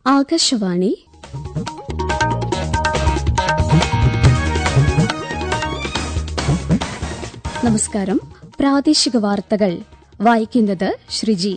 ആകാശവാണി നമസ്കാരം പ്രാദേശിക വാർത്തകൾ വായിക്കുന്നത് ശ്രീജി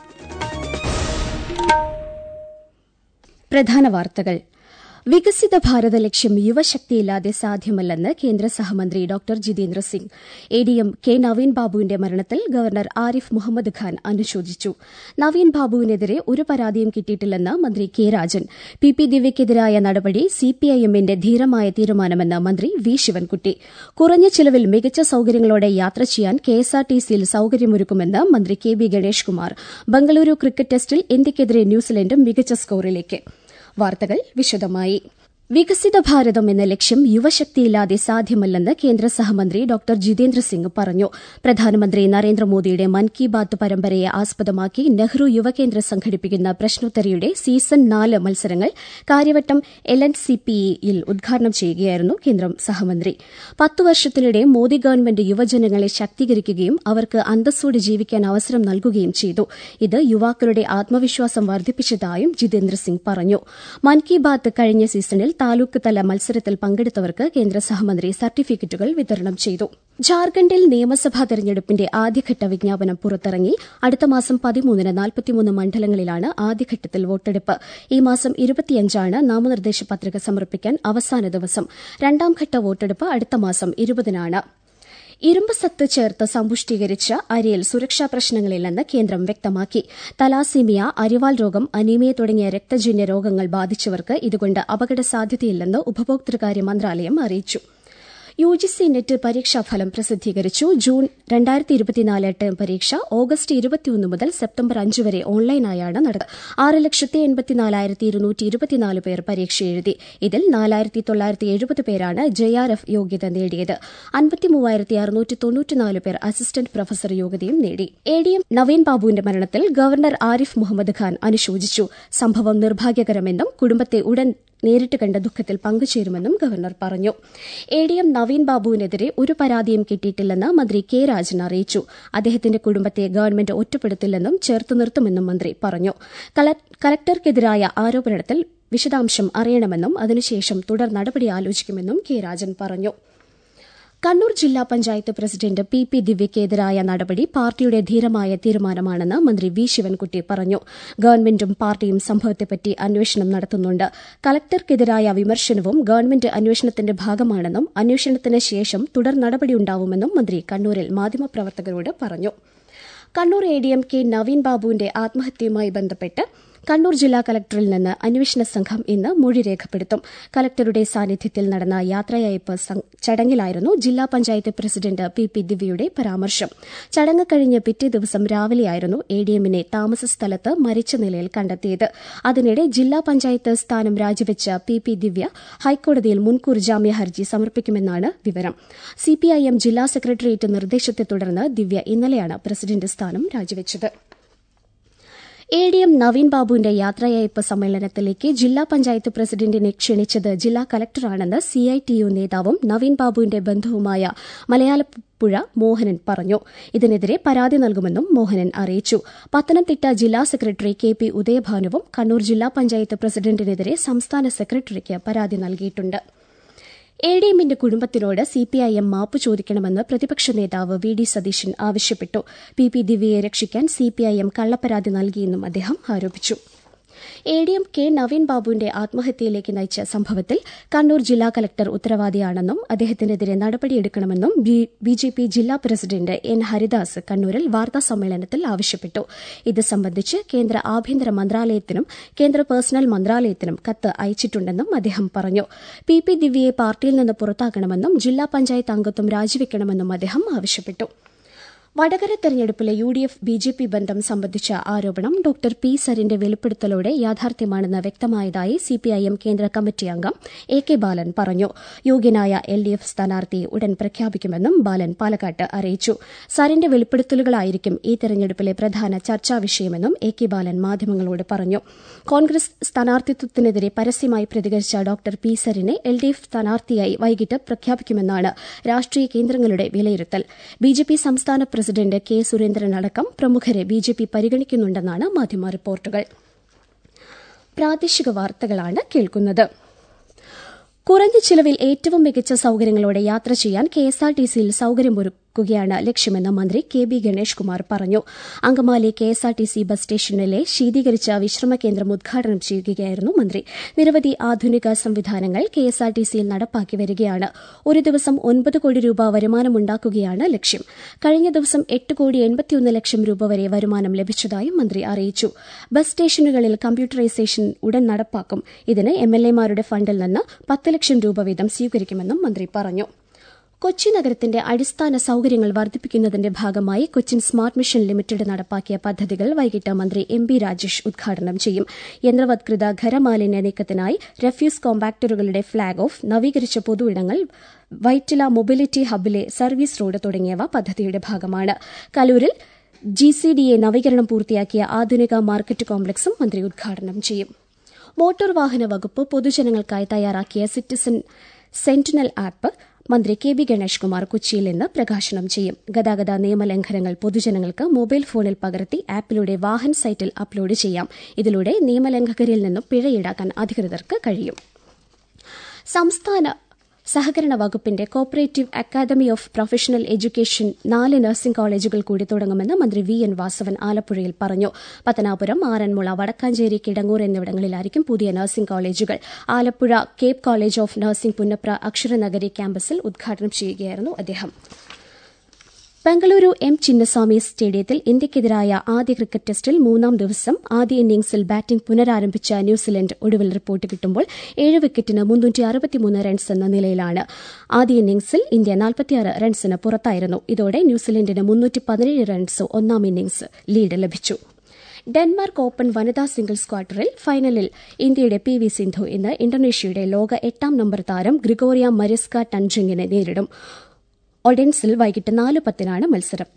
പ്രധാന വാർത്തകൾ വികസിത ഭാരത ലക്ഷ്യം യുവശക്തിയില്ലാതെ സാധ്യമല്ലെന്ന് കേന്ദ്ര സഹമന്ത്രി doctor Jitendra Singh A D M K Naveen ബാബുവിന്റെ മരണത്തിൽ ഗവർണർ ആരിഫ് മുഹമ്മദ് ഖാൻ അനുശോചിച്ചു നവീൻ ബാബുവിനെതിരെ ഒരു പരാതിയും കിട്ടിയിട്ടില്ലെന്ന് മന്ത്രി കെ രാജൻ പി പി ദിവ്യയ്ക്കെതിരായ നടപടി സിപിഐഎമ്മിന്റെ ധീരമായ തീരുമാനമെന്ന് മന്ത്രി വി ശിവൻകുട്ടി കുറഞ്ഞ ചിലവിൽ മികച്ച സൌകര്യങ്ങളോടെ യാത്ര ചെയ്യാൻ കെഎസ്ആർടിസിയിൽ സൌകര്യമൊരുക്കുമെന്ന് മന്ത്രി K B Ganesh Kumar Bengaluru cricket ടെസ്റ്റിൽ ഇന്ത്യയ്ക്കെതിരെ ന്യൂസിലൻഡും മികച്ച സ്കോറിലേക്ക് വാർത്തകൾ വിശദമായി വികസിത ഭാരതം എന്ന ലക്ഷ്യം യുവശക്തിയില്ലാതെ സാധ്യമല്ലെന്ന് കേന്ദ്ര സഹമന്ത്രി ഡോക്ടർ ജിതേന്ദ്ര സിംഗ് പറഞ്ഞു പ്രധാനമന്ത്രി നരേന്ദ്രമോദിയുടെ മൻ കി ബാത്ത് പരമ്പരയെ ആസ്പദമാക്കി നെഹ്റു യുവകേന്ദ്ര സംഘടിപ്പിക്കുന്ന പ്രശ്നോത്തരിയുടെ സീസൺ നാല് മത്സരങ്ങൾ കാര്യവട്ടം എൽ എൻ സി പിയിൽ ഉദ്ഘാടനം ചെയ്യുകയായിരുന്നു കേന്ദ്ര സഹമന്ത്രി പത്തു വർഷത്തിനിടെ മോദി ഗവൺമെന്റ് യുവജനങ്ങളെ ശാക്തീകരിക്കുകയും അവർക്ക് അന്തസ്സോടെ ജീവിക്കാൻ അവസരം നൽകുകയും ചെയ്തു ഇത് യുവാക്കളുടെ ആത്മവിശ്വാസം വർദ്ധിപ്പിച്ചതായും ജിതേന്ദ്ര സിംഗ് പറഞ്ഞു മൻ കി ബാത്ത് കഴിഞ്ഞ സീസണിൽ താലൂക്ക് തല മത്സരത്തിൽ പങ്കെടുത്തവർക്ക് കേന്ദ്ര സഹമന്ത്രി സർട്ടിഫിക്കറ്റുകൾ വിതരണം ചെയ്തു ജാർഖണ്ഡിൽ നിയമസഭാ തെരഞ്ഞെടുപ്പിന്റെ ആദ്യഘട്ട വിജ്ഞാപനം പുറത്തിറങ്ങി അടുത്ത മാസം പതിമൂന്നിന് നാൽപ്പത്തിമൂന്ന് മണ്ഡലങ്ങളിലാണ് ആദ്യഘട്ടത്തിൽ വോട്ടെടുപ്പ് ഈ മാസം ഇരുപത്തിയഞ്ചാണ് നാമനിർദ്ദേശ പത്രിക സമർപ്പിക്കാൻ അവസാന ദിവസം രണ്ടാംഘട്ട വോട്ടെടുപ്പ് അടുത്ത മാസം ഇരുപതിനാണ് ഇരുമ്പ് സത്ത് ചേർത്ത് സമ്പുഷ്ടീകരിച്ച അരിയിൽ സുരക്ഷാ പ്രശ്നങ്ങളില്ലെന്ന് കേന്ദ്രം വ്യക്തമാക്കി തലാസീമിയ അരിവാൾ രോഗം അനീമിയ തുടങ്ങിയ രക്തജന്യ രോഗങ്ങൾ ബാധിച്ചവർക്ക് ഇതുകൊണ്ട് അപകട സാധ്യതയില്ലെന്ന് ഉപഭോക്തൃകാര്യ മന്ത്രാലയം അറിയിച്ചു യുജിസി നെറ്റ് പരീക്ഷാഫലം പ്രസിദ്ധീകരിച്ചു ജൂൺ രണ്ടായിരത്തി ഇരുപത്തിനാല് ടേം പരീക്ഷ ഓഗസ്റ്റ് ഇരുപത്തിയൊന്ന് മുതൽ സെപ്റ്റംബർ അഞ്ച് വരെ ഓൺലൈനായാണ് നടന്നത് ആറ് ലക്ഷത്തി എൺപത്തിനാലായിരത്തി ഇരുന്നൂറ്റി ഇരുപത്തിനാല് പേർ പരീക്ഷ എഴുതി ഇതിൽ നാലായിരത്തി തൊള്ളായിരത്തി എഴുപത് പേരാണ് ജെആർഎഫ് യോഗ്യത നേടിയത് അൻപത്തിമൂവായിരത്തി അറുന്നൂറ്റി തൊണ്ണൂറ്റിനാല് പേർ അസിസ്റ്റന്റ് പ്രൊഫസർ യോഗ്യതയും നേടി എ ഡി എം നവീൻ ബാബുവിന്റെ മരണത്തിൽ ഗവർണർ ആരിഫ് മുഹമ്മദ് ഖാൻ അനുശോചിച്ചു സംഭവം നിർഭാഗ്യകരമെന്നും കുടുംബത്തെ ഉടൻ നേരിട്ട് കണ്ട ദുഃഖത്തിൽ പങ്കുചേരുമെന്നും ഗവർണർ പറഞ്ഞു എ ഡി എം നവീൻ ബാബുവിനെതിരെ ഒരു പരാതിയും കിട്ടിയിട്ടില്ലെന്ന് മന്ത്രി കെ രാജൻ അറിയിച്ചു അദ്ദേഹത്തിന്റെ കുടുംബത്തെ ഗവൺമെന്റ് ഒറ്റപ്പെടുത്തില്ലെന്നും ചേർത്ത് നിർത്തുമെന്നും മന്ത്രി പറഞ്ഞു കലക്ടർക്കെതിരായ ആരോപണത്തിൽ വിശദാംശം അറിയണമെന്നും അതിനുശേഷം തുടർ നടപടി ആലോചിക്കുമെന്നും കെ രാജൻ പറഞ്ഞു കണ്ണൂർ ജില്ലാ പഞ്ചായത്ത് പ്രസിഡന്റ് പി പി ദിവ്യയ്ക്കെതിരായ നടപടി പാർട്ടിയുടെ ധീരമായ തീരുമാനമാണെന്ന് മന്ത്രി വി ശിവൻകുട്ടി പറഞ്ഞു ഗവൺമെന്റും പാർട്ടിയും സംഭവത്തെപ്പറ്റി അന്വേഷണം നടത്തുന്നുണ്ട് കലക്ടർക്കെതിരായ വിമർശനവും ഗവൺമെന്റ് അന്വേഷണത്തിന്റെ ഭാഗമാണെന്നും അന്വേഷണത്തിന് ശേഷം തുടർ നടപടിയുണ്ടാവുമെന്നും മന്ത്രി കണ്ണൂരിൽ മാധ്യമപ്രവർത്തകരോട് പറഞ്ഞു Kannur A D M K Naveen ബാബുവിന്റെ ആത്മഹത്യയുമായി ബന്ധപ്പെട്ട് കണ്ണൂർ ജില്ലാ കലക്ടറിൽ നിന്ന് അന്വേഷണ സംഘം ഇന്ന് മൊഴി രേഖപ്പെടുത്തും കലക്ടറുടെ സാന്നിധ്യത്തിൽ നടന്ന യാത്രയയപ്പ് ചടങ്ങിലായിരുന്നു ജില്ലാ പഞ്ചായത്ത് പ്രസിഡന്റ് പി പി ദിവ്യയുടെ പരാമർശം ചടങ്ങ് കഴിഞ്ഞ് പിറ്റേ ദിവസം രാവിലെയായിരുന്നു എ ഡി എമ്മിനെ താമസ സ്ഥലത്ത് മരിച്ച നിലയിൽ കണ്ടെത്തിയത് അതിനിടെ ജില്ലാ പഞ്ചായത്ത് സ്ഥാനം രാജിവെച്ച പി പി ദിവ്യ ഹൈക്കോടതിയിൽ മുൻകൂർ ജാമ്യ ഹർജി സമർപ്പിക്കുമെന്നാണ് വിവരം സിപിഐഎം ജില്ലാ സെക്രട്ടേറിയറ്റ് നിർദ്ദേശത്തെ തുടർന്ന് ദിവ്യ ഇന്നലെയാണ് പ്രസിഡന്റ് സ്ഥാനം രാജിവെച്ചത് എ ഡി എം നവീൻ ബാബുവിന്റെ യാത്രയയപ്പ് സമ്മേളനത്തിലേക്ക് ജില്ലാ പഞ്ചായത്ത് പ്രസിഡന്റിനെ ക്ഷണിച്ചത് ജില്ലാ കലക്ടറാണെന്ന് സിഐടിയു നേതാവും നവീൻ ബാബുവിന്റെ ബന്ധുവുമായ മലയാളപ്പുഴ മോഹനൻ പറഞ്ഞു ഇതിനെതിരെ പരാതി നൽകുമെന്നും മോഹനൻ അറിയിച്ചു പത്തനംതിട്ട ജില്ലാ സെക്രട്ടറി കെ പി ഉദയഭാനുവും കണ്ണൂർ ജില്ലാ പഞ്ചായത്ത് പ്രസിഡന്റിനെതിരെ സംസ്ഥാന സെക്രട്ടറിക്ക് പരാതി നൽകിയിട്ടുണ്ട് എ ഡി എമ്മിന്റെ കുടുംബത്തിനോട് സിപിഐഎം മാപ്പ് ചോദിക്കണമെന്ന് പ്രതിപക്ഷ നേതാവ് വി ഡി സതീശൻ ആവശ്യപ്പെട്ടു പി പി ദിവ്യയെ രക്ഷിക്കാൻ സിപിഐഎം കള്ളപ്പരാതി നൽകിയെന്നും അദ്ദേഹം ആരോപിച്ചു A D M K Naveen ബാബുവിന്റെ ആത്മഹത്യയിലേക്ക് നയിച്ച സംഭവത്തിൽ കണ്ണൂർ ജില്ലാ കലക്ടർ ഉത്തരവാദിയാണെന്നും അദ്ദേഹത്തിനെതിരെ നടപടിയെടുക്കണമെന്നും ബി ജെ പി ജില്ലാ പ്രസിഡന്റ് എൻ ഹരിദാസ് കണ്ണൂരിൽ വാർത്താ സമ്മേളനത്തിൽ ആവശ്യപ്പെട്ടു ഇത് സംബന്ധിച്ച് കേന്ദ്ര ആഭ്യന്തര മന്ത്രാലയത്തിനും കേന്ദ്ര പേഴ്സണൽ മന്ത്രാലയത്തിനും കത്ത് അയച്ചിട്ടുണ്ടെന്നും അദ്ദേഹം പറഞ്ഞു പി പി ദിവ്യയെ പാർട്ടിയിൽ നിന്ന് പുറത്താക്കണമെന്നും ജില്ലാ പഞ്ചായത്ത് അംഗത്വം രാജിവെക്കണമെന്നും അദ്ദേഹം ആവശ്യപ്പെട്ടു വടകര തെരഞ്ഞെടുപ്പിലെ U D F B J P ബന്ധം സംബന്ധിച്ച ആരോപണം ഡോക്ടർ പി സരിന്റെ വെളിപ്പെടുത്തലോടെ യാഥാർത്ഥ്യമാണെന്ന് വ്യക്തമായതായി സിപിഐഎം കേന്ദ്ര കമ്മിറ്റി അംഗം എ കെ ബാലൻ പറഞ്ഞു യോഗ്യനായ എൽ ഡി എഫ് സ്ഥാനാർത്ഥിയെ ഉടൻ പ്രഖ്യാപിക്കുമെന്നും ബാലൻ പാലക്കാട്ട് അറിയിച്ചു സരിന്റെ വെളിപ്പെടുത്തലുകളായിരിക്കും ഈ തെരഞ്ഞെടുപ്പിലെ പ്രധാന ചർച്ചാ വിഷയമെന്നും എ കെ ബാലൻ മാധ്യമങ്ങളോട് പറഞ്ഞു കോൺഗ്രസ് സ്ഥാനാർത്ഥിത്വത്തിനെതിരെ പരസ്യമായി പ്രതികരിച്ച ഡോക്ടർ പി സരിനെ എൽ ഡി എഫ് സ്ഥാനാർത്ഥിയായി വൈകിട്ട് പ്രഖ്യാപിക്കുമെന്നാണ് രാഷ്ട്രീയ കേന്ദ്രങ്ങളുടെ വിലയിരുത്തൽ ബിജെപി സംസ്ഥാന പ്രസിഡന്റ് കെ സുരേന്ദ്രൻ അടക്കം പ്രമുഖരെ ബിജെപി പരിഗണിക്കുന്നുണ്ടെന്നാണ് മാധ്യമ റിപ്പോർട്ടുകൾ പ്രാദേശിക വാർത്തകളാണ് കേൾക്കുന്നത് കുറഞ്ഞ ചിലവിൽ ഏറ്റവും മികച്ച സൌകര്യങ്ങളോടെ യാത്ര ചെയ്യാൻ കെഎസ്ആർടിസിയിൽ സൌകര്യമൊരുക്കുകയാണ് ലക്ഷ്യമെന്ന് മന്ത്രി കെ ബി ഗണേഷ് കുമാർ പറഞ്ഞു അങ്കമാലി കെഎസ്ആർടിസി ബസ് സ്റ്റേഷനിലെ ശീതീകരിച്ച വിശ്രമ കേന്ദ്രം ഉദ്ഘാടനം ചെയ്യുകയായിരുന്നു മന്ത്രി നിരവധി ആധുനിക സംവിധാനങ്ങൾ കെഎസ്ആർടിസിയിൽ നടപ്പാക്കി വരികയാണ് ഒരു ദിവസം ഒൻപത് കോടി രൂപ വരുമാനമുണ്ടാക്കുകയാണ് ലക്ഷ്യം കഴിഞ്ഞ ദിവസം എട്ട് കോടി എൺപത്തിയൊന്ന് ലക്ഷം രൂപ വരെ വരുമാനം ലഭിച്ചതായും മന്ത്രി അറിയിച്ചു ബസ് സ്റ്റേഷനുകളിൽ കമ്പ്യൂട്ടറൈസേഷൻ ഉടൻ നടപ്പാക്കും ഇതിന് എംഎൽഎമാരുടെ ഫണ്ടിൽ നിന്ന് പത്ത് ലക്ഷം രൂപ വീതം സ്വീകരിക്കുമെന്നും മന്ത്രി പറഞ്ഞു കൊച്ചി നഗരത്തിന്റെ അടിസ്ഥാന സൌകര്യങ്ങൾ വർദ്ധിപ്പിക്കുന്നതിന്റെ ഭാഗമായി കൊച്ചിൻ സ്മാർട്ട് മിഷൻ ലിമിറ്റഡ് നടപ്പാക്കിയ പദ്ധതികൾ വൈകിട്ട് മന്ത്രി എം ബി രാജേഷ് ഉദ്ഘാടനം ചെയ്യും യന്ത്രവത്കൃത ഖരമാലിന്യ നീക്കത്തിനായി റെഫ്യൂസ് കോമ്പാക്ടറുകളുടെ ഫ്ളാഗ് ഓഫ് നവീകരിച്ച പൊതുയിടങ്ങൾ വൈറ്റില മൊബിലിറ്റി ഹബിലെ സർവീസ് റോഡ് തുടങ്ങിയവ പദ്ധതിയുടെ ഭാഗമാണ് കലൂരിൽ ജി സി ഡി എ നവീകരണം പൂർത്തിയാക്കിയ ആധുനിക മാർക്കറ്റ് കോംപ്ലക്സും മന്ത്രി ഉദ്ഘാടനം ചെയ്യും മോട്ടോർ വാഹന വകുപ്പ് പൊതുജനങ്ങൾക്കായി തയ്യാറാക്കിയ സിറ്റിസൺ സെന്റിനൽ ആപ്പ് മന്ത്രി കെ ബി ഗണേഷ് കുമാർ കൊച്ചിയിൽ ഇന്ന് പ്രകാശനം ചെയ്യും ഗതാഗത നിയമലംഘനങ്ങൾ പൊതുജനങ്ങൾക്ക് മൊബൈൽ ഫോണിൽ പകർത്തി ആപ്പിലൂടെ വാഹൻ സൈറ്റിൽ അപ്ലോഡ് ചെയ്യാം ഇതിലൂടെ നിയമലംഘകരിൽ നിന്നും പിഴ ഈടാക്കാൻ അധികൃതർക്ക് കഴിയും സംസ്ഥാന സഹകരണ വകുപ്പിന്റെ cooperative academy of professional education നാല് നഴ്സിംഗ് കോളേജുകൾ കൂടി തുടങ്ങുമെന്ന് മന്ത്രി വി എൻ വാസവൻ ആലപ്പുഴയിൽ പറഞ്ഞു പത്തനാപുരം ആറന്മുള വടക്കാഞ്ചേരി കിടങ്ങൂർ എന്നിവിടങ്ങളിലായിരിക്കും പുതിയ നഴ്സിംഗ് കോളേജുകൾ Alappuzha CAPE college of nursing Punnapra Aksharanagari ക്യാമ്പസിൽ ഉദ്ഘാടനം ചെയ്യുകയായിരുന്നു അദ്ദേഹം ബംഗളൂരു എം ചിന്നസ്വാമി സ്റ്റേഡിയത്തിൽ ഇന്ത്യയ്ക്കെതിരായ ആദ്യ ക്രിക്കറ്റ് ടെസ്റ്റിൽ മൂന്നാം ദിവസം ആദ്യ ഇന്നിംഗ്സിൽ ബാറ്റിംഗ് പുനരാരംഭിച്ച ന്യൂസിലൻഡ് ഒടുവിൽ റിപ്പോർട്ട് കിട്ടുമ്പോൾ ഏഴ് വിക്കറ്റിന് റൺസ് എന്ന നിലയിലാണ് ആദ്യ ഇന്നിംഗ്സിൽ ഇന്ത്യ നാൽപ്പത്തിയാറ് റൺസിന് പുറത്തായിരുന്നു ഇതോടെ ന്യൂസിലൻഡിന് റൺസ് ഒന്നാം ഇന്നിംഗ്സ് ലീഡ് ലഭിച്ചു ഡെൻമാർക്ക് ഓപ്പൺ വനിതാ സിംഗിൾസ് ക്വാർട്ടറിൽ ഫൈനലിൽ ഇന്ത്യയുടെ പി വി സിന്ധു ഇന്ന് ഇന്തോനേഷ്യയുടെ ലോക എട്ടാം നമ്പർ താരം ഗ്രിഗോറിയ മരിസ്ക ടൻജിങ്ങിനെ നേരിടും ഒഡൻസിൽ വൈകിട്ട് നാല് പത്തിനാണ് മത്സരം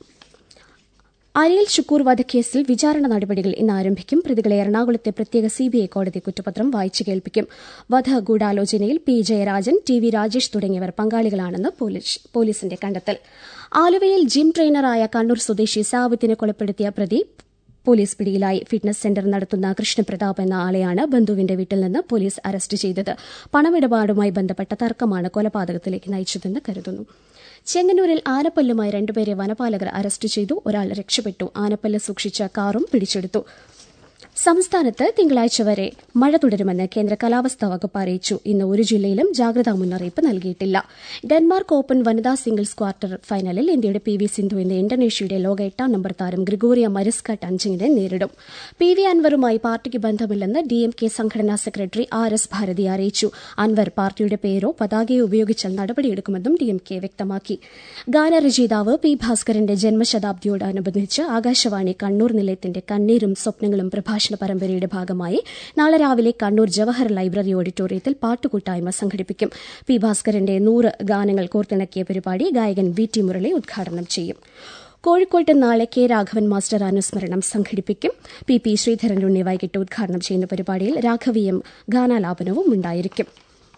അരിയൽ ഷുക്കൂർ വധക്കേസിൽ വിചാരണ നടപടികൾ ഇന്ന് ആരംഭിക്കും പ്രതികളെ എറണാകുളത്തെ പ്രത്യേക സിബിഐ കോടതി കുറ്റപത്രം വായിച്ചു കേൾപ്പിക്കും വധ ഗൂഢാലോചനയിൽ P Jayarajan T V Rajesh തുടങ്ങിയവർ പങ്കാളികളാണെന്ന് പോലീസിന്റെ കണ്ടെത്തൽ ആലുവയിൽ ജിം ട്രെയിനറായ കണ്ണൂർ സ്വദേശി സാബിത്തിനെ കൊലപ്പെടുത്തിയ പ്രതി പോലീസ് പിടിയിലായി ഫിറ്റ്നസ് സെന്റർ നടത്തുന്ന കൃഷ്ണപ്രതാപ് എന്ന ആളെയാണ് ബന്ധുവിന്റെ വീട്ടിൽ നിന്ന് പോലീസ് അറസ്റ്റ് ചെയ്തത് പണമിടപാടുമായി ബന്ധപ്പെട്ട തർക്കമാണ് കൊലപാതകത്തിലേക്ക് നയിച്ചതെന്ന് കരുതുന്നു ചെങ്ങന്നൂരിൽ ആനപ്പല്ലുമായി രണ്ടുപേരെ വനപാലകർ അറസ്റ്റ് ചെയ്തു ഒരാൾ രക്ഷപ്പെട്ടു ആനപ്പല്ല് സൂക്ഷിച്ച കാറും പിടിച്ചെടുത്തു സംസ്ഥാനത്ത് തിങ്കളാഴ്ച വരെ മഴ തുടരുമെന്ന് കേന്ദ്ര കാലാവസ്ഥാ വകുപ്പ് അറിയിച്ചു ഇന്ന് ഒരു ജില്ലയിലും ജാഗ്രതാ മുന്നറിയിപ്പ് നൽകിയിട്ടില്ല ഡെൻമാർക്ക് ഓപ്പൺ വനിതാ സിംഗിൾസ് ക്വാർട്ടർ ഫൈനലിൽ ഇന്ത്യയുടെ പി വി സിന്ധു ഇന്ന് ഇന്തോനേഷ്യയുടെ ലോക എട്ടാം നമ്പർ താരം ഗ്രിഗോറിയ മരിസ്ക ടഞ്ചിങ്ങിനെ നേരിടും പി വി അൻവറുമായി പാർട്ടിക്ക് ബന്ധമില്ലെന്ന് ഡി എം കെ സംഘടനാ സെക്രട്ടറി ആർ എസ് ഭാരതി അറിയിച്ചു അൻവർ പാർട്ടിയുടെ പേരോ പതാകയോ ഉപയോഗിച്ചാൽ നടപടിയെടുക്കുമെന്നും ഡി എം കെ വ്യക്തമാക്കി ഗാനരചയിതാവ് പി ഭാസ്കരന്റെ ജന്മശതാബ്ദിയോടനുബന്ധിച്ച് ആകാശവാണി കണ്ണൂർ നിലയത്തിന്റെ കണ്ണീരും സ്വപ്നങ്ങളും പ്രഭാഷണ പരമ്പരയുടെ ഭാഗമായി നാളെ രാവിലെ കണ്ണൂർ ജവഹർ ലൈബ്രറി ഓഡിറ്റോറിയത്തിൽ പാട്ടുകൂട്ടായ്മ സംഘടിപ്പിക്കും പി ഭാസ്കരന്റെ നൂറ് ഗാനങ്ങൾ കോർത്തിണക്കിയ പരിപാടി ഗായകൻ വി ടി മുരളി ഉദ്ഘാടനം ചെയ്യും കോഴിക്കോട്ട് നാളെ കെ രാഘവൻ മാസ്റ്റർ അനുസ്മരണം സംഘടിപ്പിക്കും പി പി ശ്രീധരനുണ്ണി വൈകിട്ട് ഉദ്ഘാടനം ചെയ്യുന്ന പരിപാടിയിൽ രാഘവീയം ഗാനാലാപനവും ഉണ്ടായിരിക്കും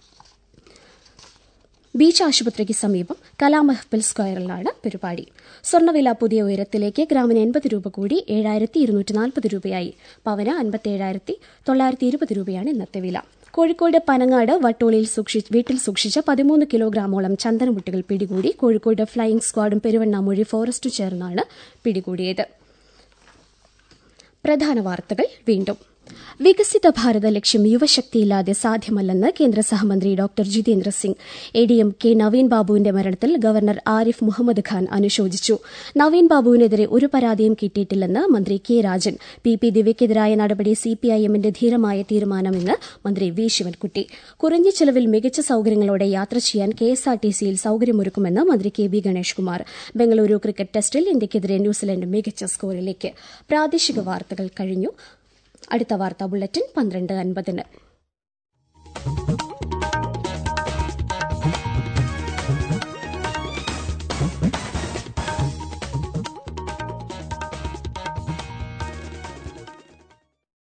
ബീച്ച് ആശുപത്രിക്ക് സമീപം കലാമഹ്ബൽ സ്ക്വയറിലാണ് പരിപാടി സ്വർണ്ണവില പുതിയ ഉയരത്തിലേക്ക് ഗ്രാമിന് എൺപത് രൂപ കൂടി ഏഴായിരത്തി ഇരുന്നൂറ്റി നാൽപ്പത് രൂപയായി പവന് അൻപത്തിയേഴായിരത്തി തൊള്ളായിരത്തി ഇരുപത് രൂപയാണ് ഇന്നത്തെ വില കോഴിക്കോട് പനങ്ങാട് വട്ടോളിയിൽ വീട്ടിൽ സൂക്ഷിച്ച പതിമൂന്ന് കിലോഗ്രാമോളം ചന്ദനമുട്ടികൾ പിടികൂടി കോഴിക്കോട് ഫ്ലൈയിംഗ് സ്ക്വാഡും പെരുവണ്ണാമൊഴി ഫോറസ്റ്റും ചേർന്നാണ് പിടികൂടിയത് പ്രധാന വാർത്തകൾ വീണ്ടും വികസിത ഭാരത ലക്ഷ്യം യുവശക്തിയില്ലാതെ സാധ്യമല്ലെന്ന് കേന്ദ്ര സഹമന്ത്രി doctor Jitendra Singh A D M K Naveen ബാബുവിന്റെ മരണത്തിൽ ഗവർണർ ആരിഫ് മുഹമ്മദ് ഖാൻ അനുശോചിച്ചു നവീൻ ബാബുവിനെതിരെ ഒരു പരാതിയും കിട്ടിയിട്ടില്ലെന്ന് മന്ത്രി കെ രാജൻ പി പി ദിവ്യക്കെതിരായ നടപടി സിപിഐഎമ്മിന്റെ ധീരമായ തീരുമാനമെന്ന് മന്ത്രി വി ശിവൻകുട്ടി കുറഞ്ഞ ചെലവിൽ മികച്ച സൌകര്യങ്ങളോടെ യാത്ര ചെയ്യാൻ കെഎസ്ആർടിസിയിൽ സൌകര്യമൊരുക്കുമെന്ന് മന്ത്രി K B Ganesh Kumar Bengaluru cricket ടെസ്റ്റിൽ ഇന്ത്യയ്ക്കെതിരെ ന്യൂസിലൻഡ് മികച്ച സ്കോറിലേക്ക് പ്രാദേശിക വാർത്തകൾ കഴിഞ്ഞു അടുത്ത വാർത്താ ബുള്ളറ്റിൻ പന്ത്രണ്ട് അൻപതിന്